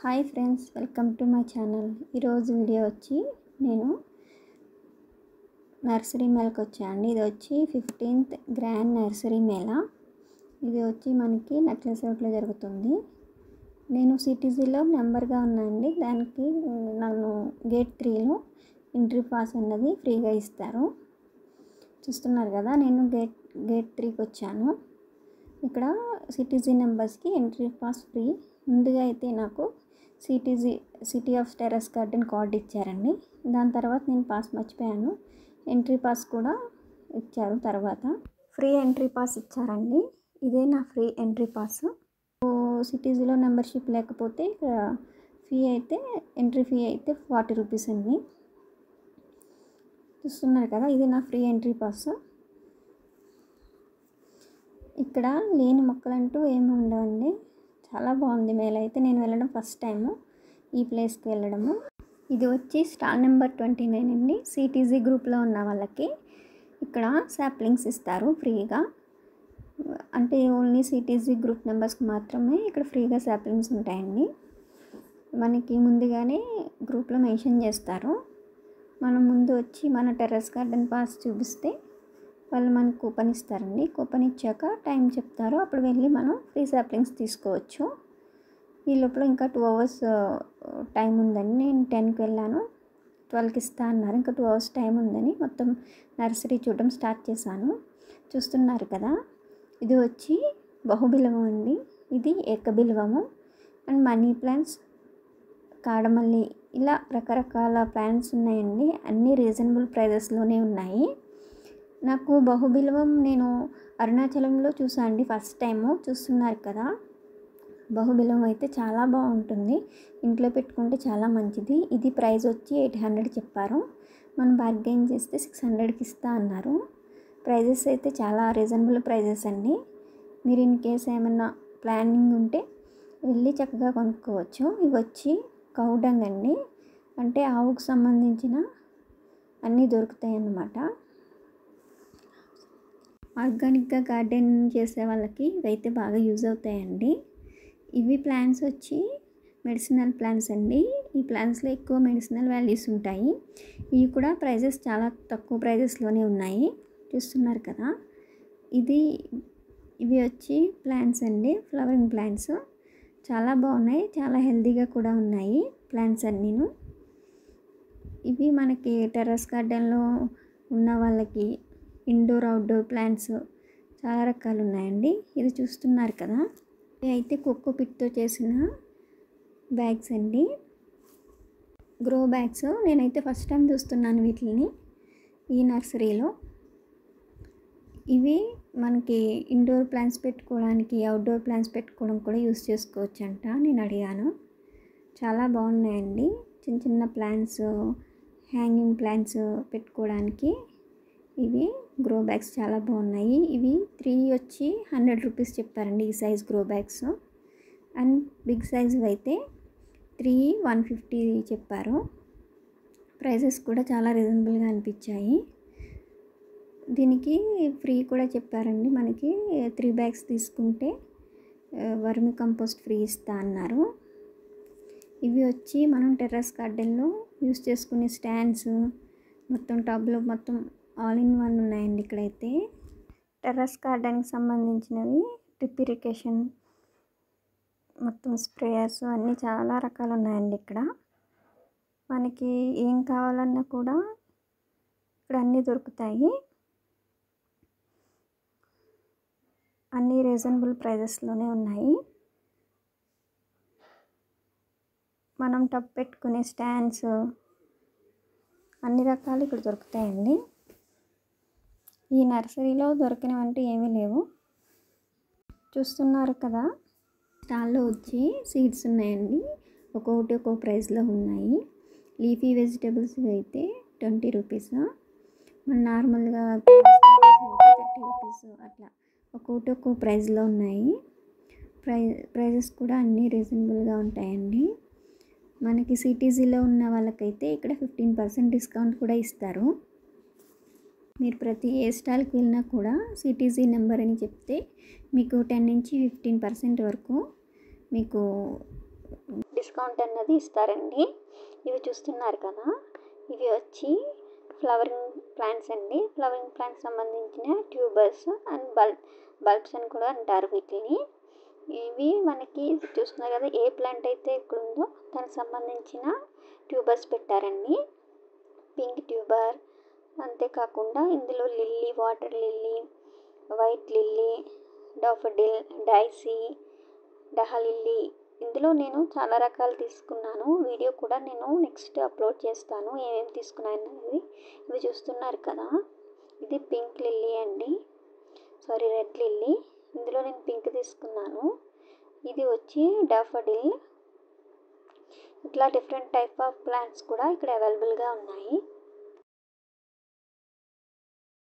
hi friends welcome to my channel ఈరోజు video వచ్చి నేను నర్సరీ మేళకి వచ్చానండి ఇది వచ్చి ఫిఫ్టీన్త్ గ్రాండ్ నర్సరీ మేళ ఇది వచ్చి మనకి నెక్లెస్ రోడ్లో జరుగుతుంది నేను సిటీజీలో నెంబర్గా ఉన్నానండి దానికి నన్ను గేట్ త్రీలో ఎంట్రీ పాస్ అన్నది ఫ్రీగా ఇస్తారు చూస్తున్నారు కదా నేను గేట్ గేట్ త్రీకి వచ్చాను ఇక్కడ సిటీజీ నెంబర్స్కి ఎంట్రీ పాస్ ఫ్రీ ముందుగా అయితే నాకు CTG city of terrace garden card ఇచ్చారండి దాని తర్వాత నేను పాస్ మర్చిపోయాను ఎంట్రీ పాస్ కూడా ఇచ్చారు తర్వాత ఫ్రీ ఎంట్రీ పాస్ ఇచ్చారండి ఇదే నా ఫ్రీ ఎంట్రీ పాస్ సిటీజీలో మెంబర్షిప్ లేకపోతే ఇక్కడ ఫీ అయితే ఎంట్రీ ఫీ అయితే ఫార్టీ రూపీస్ అండి చూస్తున్నారు కదా ఇది నా ఫ్రీ ఎంట్రీ పాస్ ఇక్కడ లేని మొక్కలంటూ ఏమి ఉండవండి చాలా బాగుంది మేళ అయితే నేను వెళ్ళడం ఫస్ట్ టైము ఈ ప్లేస్కి వెళ్ళడము ఇది వచ్చి స్టాల్ నెంబర్ ట్వంటీ నైన్ అండి సిటీజీ గ్రూప్లో ఉన్న వాళ్ళకి ఇక్కడ సాప్లింగ్స్ ఇస్తారు ఫ్రీగా అంటే ఓన్లీ సిటీజీ గ్రూప్ మెంబర్స్కి మాత్రమే ఇక్కడ ఫ్రీగా సాప్లింగ్స్ ఉంటాయండి మనకి ముందుగానే గ్రూప్లో మెన్షన్ చేస్తారు మనం ముందు వచ్చి మన టెర్రస్ గార్డెన్ పాస్ చూపిస్తే వాళ్ళు మనకు కూపన్ ఇస్తారండి కూపన్ ఇచ్చాక టైం చెప్తారు అప్పుడు వెళ్ళి మనం ఫ్రీ సాప్లింగ్స్ తీసుకోవచ్చు ఈ లోపల ఇంకా టూ అవర్స్ టైం ఉందండి నేను టెన్కి వెళ్ళాను ట్వెల్వ్కి ఇస్తా అన్నారు ఇంకా టూ అవర్స్ టైం ఉందని మొత్తం నర్సరీ చూడడం స్టార్ట్ చేశాను చూస్తున్నారు కదా ఇది వచ్చి బహుబిలవం అండి ఇది ఏకబిలవము అండ్ మనీ ప్లాంట్స్ కాడమల్లి ఇలా రకరకాల ప్లాంట్స్ ఉన్నాయండి అన్నీ రీజనబుల్ ప్రైజెస్లోనే ఉన్నాయి నాకు బహుబిలవం నేను అరుణాచలంలో చూసాను అండి ఫస్ట్ టైము చూస్తున్నారు కదా బహుబిలవం అయితే చాలా బాగుంటుంది ఇంట్లో పెట్టుకుంటే చాలా మంచిది ఇది ప్రైస్ వచ్చి ఎయిట్ హండ్రెడ్ చెప్పారు మనం బార్గెన్ చేస్తే సిక్స్ హండ్రెడ్కి ఇస్తా అన్నారు ప్రైజెస్ అయితే చాలా రీజనబుల్ ప్రైజెస్ అండి మీరు ఇన్ కేస్ ఏమైనా ప్లానింగ్ ఉంటే వెళ్ళి చక్కగా కొనుక్కోవచ్చు ఇవి వచ్చి కౌడంగ్ అండి అంటే ఆవుకు సంబంధించిన అన్నీ దొరుకుతాయి అన్నమాట ఆర్గానిక్గా గార్డెన్ చేసే వాళ్ళకి ఇవైతే బాగా యూజ్ అవుతాయండి ఇవి ప్లాంట్స్ వచ్చి మెడిసినల్ ప్లాంట్స్ అండి ఈ ప్లాంట్స్లో ఎక్కువ మెడిసినల్ వాల్యూస్ ఉంటాయి ఇవి కూడా ప్రైజెస్ చాలా తక్కువ ప్రైజెస్లోనే ఉన్నాయి చూస్తున్నారు కదా ఇది ఇవి వచ్చి ప్లాంట్స్ అండి ఫ్లవరింగ్ ప్లాంట్స్ చాలా బాగున్నాయి చాలా హెల్తీగా కూడా ఉన్నాయి ప్లాంట్స్ అన్నీను ఇవి మనకి టెర్రస్ గార్డెన్లో ఉన్న వాళ్ళకి ఇండోర్ అవుట్డోర్ ప్లాంట్స్ చాలా రకాలు ఉన్నాయండి ఇది చూస్తున్నారు కదా ఇవి అయితే కొక్కో పిట్తో చేసిన బ్యాగ్స్ అండి గ్రో బ్యాగ్స్ నేనైతే ఫస్ట్ టైం చూస్తున్నాను వీటిని ఈ నర్సరీలో ఇవి మనకి ఇండోర్ ప్లాంట్స్ పెట్టుకోవడానికి అవుట్డోర్ ప్లాంట్స్ పెట్టుకోవడం కూడా యూస్ చేసుకోవచ్చు అంట నేను అడిగాను చాలా బాగున్నాయండి చిన్న చిన్న ప్లాంట్స్ హ్యాంగింగ్ ప్లాంట్స్ పెట్టుకోవడానికి ఇవి గ్రో బ్యాగ్స్ చాలా బాగున్నాయి ఇవి త్రీ వచ్చి హండ్రెడ్ రూపీస్ చెప్పారండి ఈ size grow bags and big size అయితే త్రీ వన్ ఫిఫ్టీ చెప్పారు ప్రైజెస్ కూడా చాలా రీజనబుల్గా అనిపించాయి దీనికి ఫ్రీ కూడా చెప్పారండి మనకి త్రీ బ్యాగ్స్ తీసుకుంటే వర్మి కంపోస్ట్ ఫ్రీ ఇస్తా అన్నారు ఇవి వచ్చి మనం టెర్రస్ గార్డెన్లో యూస్ చేసుకునే స్టాండ్స్ మొత్తం టబ్లో మొత్తం ఆల్ ఇన్ వన్ ఉన్నాయండి ఇక్కడైతే టెర్రస్ గార్డెన్కి సంబంధించినవి డ్రిప్ ఇరిగేషన్ మొత్తం స్ప్రేయర్స్ అన్నీ చాలా రకాలు ఉన్నాయండి ఇక్కడ మనకి ఏం కావాలన్నా కూడా ఇక్కడ అన్నీ దొరుకుతాయి అన్నీ రీజనబుల్ ప్రైజెస్లోనే ఉన్నాయి మనం టప్ పెట్టుకునే స్టాండ్స్ అన్ని రకాలు ఇక్కడ దొరుకుతాయండి ఈ నర్సరీలో దొరికినవంటూ ఏమీ లేవు చూస్తున్నారు కదా స్టాల్లో వచ్చి సీడ్స్ ఉన్నాయండి ఒక్కొక్కటి ఒక్కో ప్రైస్లో ఉన్నాయి లీఫీ వెజిటేబుల్స్ అయితే ట్వంటీ రూపీస్ మన నార్మల్గా థర్టీ రూపీస్ అట్లా ఒక్కొక్కటి ఒక్కో ప్రైస్లో ఉన్నాయి ప్రై ప్రైజెస్ కూడా అన్నీ రీజనబుల్గా ఉంటాయండి మనకి సిటీజీలో ఉన్న వాళ్ళకైతే ఇక్కడ ఫిఫ్టీన్ పర్సెంట్ డిస్కౌంట్ కూడా ఇస్తారు మీరు ప్రతి ఏ స్టాల్కి వెళ్ళినా కూడా సిటీజీ నెంబర్ అని చెప్తే మీకు టెన్ నుంచి ఫిఫ్టీన్ పర్సెంట్ వరకు మీకు డిస్కౌంట్ అన్నది ఇస్తారండి ఇవి చూస్తున్నారు కదా ఇవి వచ్చి ఫ్లవరింగ్ ప్లాంట్స్ అండి ఫ్లవరింగ్ ప్లాంట్స్ సంబంధించిన ట్యూబర్స్ అండ్ బల్బ్ బల్బ్స్ అని కూడా అంటారు వీటిని ఇవి మనకి చూస్తున్నారు కదా ఏ ప్లాంట్ అయితే ఇక్కడ ఉందో దానికి సంబంధించిన ట్యూబర్స్ పెట్టారండి పింక్ ట్యూబర్ అంతేకాకుండా ఇందులో lily water lily white lily daffodil daisy డహలిల్లీ ఇందులో నేను చాలా రకాలు తీసుకున్నాను వీడియో కూడా నేను నెక్స్ట్ అప్లోడ్ చేస్తాను ఏమేమి తీసుకున్నాను అనేది ఇవి చూస్తున్నారు కదా ఇది పింక్ లిల్లీ అండి సారీ రెడ్ లిల్లీ ఇందులో నేను పింక్ తీసుకున్నాను ఇది వచ్చి డాఫడిల్ ఇట్లా డిఫరెంట్ టైప్ ఆఫ్ ప్లాంట్స్ కూడా ఇక్కడ అవైలబుల్గా ఉన్నాయి